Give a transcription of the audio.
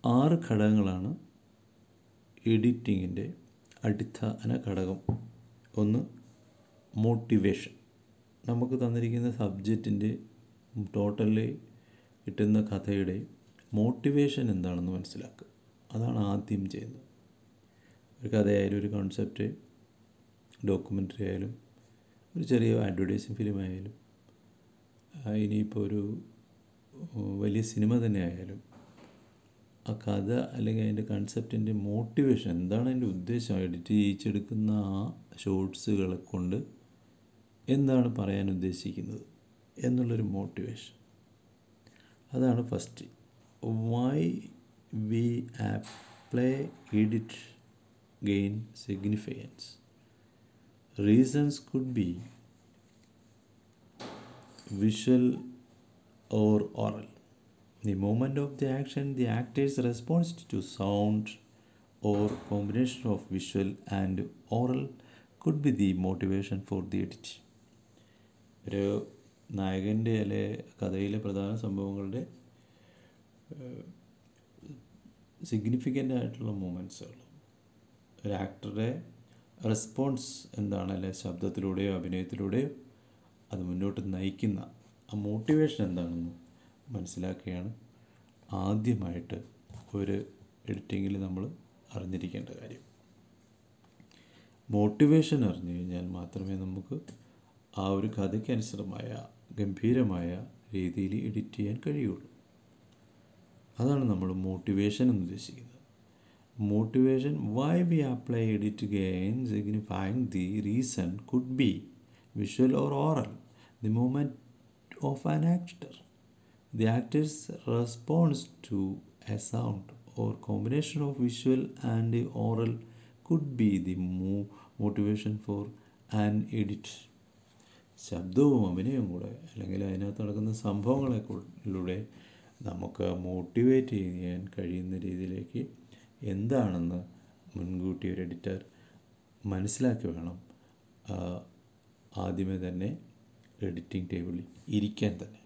ആറ് ഘടകങ്ങളാണ് എഡിറ്റിങ്ങിൻ്റെ അടിസ്ഥാന ഘടകം ഒന്ന് മോട്ടിവേഷൻ നമുക്ക് തന്നിരിക്കുന്ന സബ്ജക്റ്റിൻ്റെ ടോട്ടലി കിട്ടുന്ന കഥയുടെ മോട്ടിവേഷൻ എന്താണെന്ന് മനസ്സിലാക്കുക അതാണ് ആദ്യം ചെയ്യുന്നത് ഒരു കഥയായാലും ഒരു കോൺസെപ്റ്റ് ഡോക്യുമെൻ്ററി ആയാലും ഒരു ചെറിയ അഡ്വർടൈസിങ് ഫിലിം ആയാലും ഇനിയിപ്പോൾ ഒരു വലിയ സിനിമ തന്നെ ആയാലും ആ കഥ അല്ലെങ്കിൽ അതിൻ്റെ കൺസെപ്റ്റിൻ്റെ മോട്ടിവേഷൻ എന്താണ് അതിൻ്റെ ഉദ്ദേശം എഡിറ്റ് ചെയ്യിച്ചെടുക്കുന്ന ആ ഷോർട്സുകളെ കൊണ്ട് എന്താണ് പറയാൻ ഉദ്ദേശിക്കുന്നത് എന്നുള്ളൊരു മോട്ടിവേഷൻ അതാണ് first why we apply edit gain significance reasons could be visual or oral. The moment of the action, the actor's response to sound or combination of visual and oral could be the motivation for the edit. ഒരു നായകൻ്റെ അല്ലെ കഥയിലെ പ്രധാന സംഭവങ്ങളുടെ significant ആയിട്ടുള്ള മൂമെൻറ്റ്സുകൾ ഒരു ആക്ടറുടെ response എന്താണ് അല്ലെ ശബ്ദത്തിലൂടെയോ അഭിനയത്തിലൂടെയോ അത് മുന്നോട്ട് നയിക്കുന്ന ആ മോട്ടിവേഷൻ എന്താണെന്ന് മനസ്സിലാക്കുകയാണ് ആദ്യമായിട്ട് ഒരു എഡിറ്റിങ്ങിൽ നമ്മൾ അറിഞ്ഞിരിക്കേണ്ട കാര്യം മോട്ടിവേഷൻ അറിഞ്ഞു കഴിഞ്ഞാൽ മാത്രമേ നമുക്ക് ആ ഒരു കഥയ്ക്ക് അനുസൃതമായ ഗംഭീരമായ രീതിയിൽ എഡിറ്റ് ചെയ്യാൻ കഴിയുള്ളൂ അതാണ് നമ്മൾ മോട്ടിവേഷൻ എന്ന് ഉദ്ദേശിക്കുന്നത് motivation why we apply edit gain signifying the reason could be visual or oral, the moment of an actor, the actor's response to a sound or combination of visual and oral could be the mo- motivation for an edit. ശബ്ദവും അഭിനയവും കൂടെ അല്ലെങ്കിൽ അതിനകത്ത് നടക്കുന്ന സംഭവങ്ങളെലൂടെ നമുക്ക് motivate ചെയ്യാൻ കഴിയുന്ന രീതിയിലേക്ക് എന്താണെന്ന് മുൻകൂട്ടി ഒരു എഡിറ്റർ മനസ്സിലാക്കി വേണം ആദ്യമേ തന്നെ എഡിറ്റിംഗ് ടേബിളിൽ ഇരിക്കാൻ തന്നെ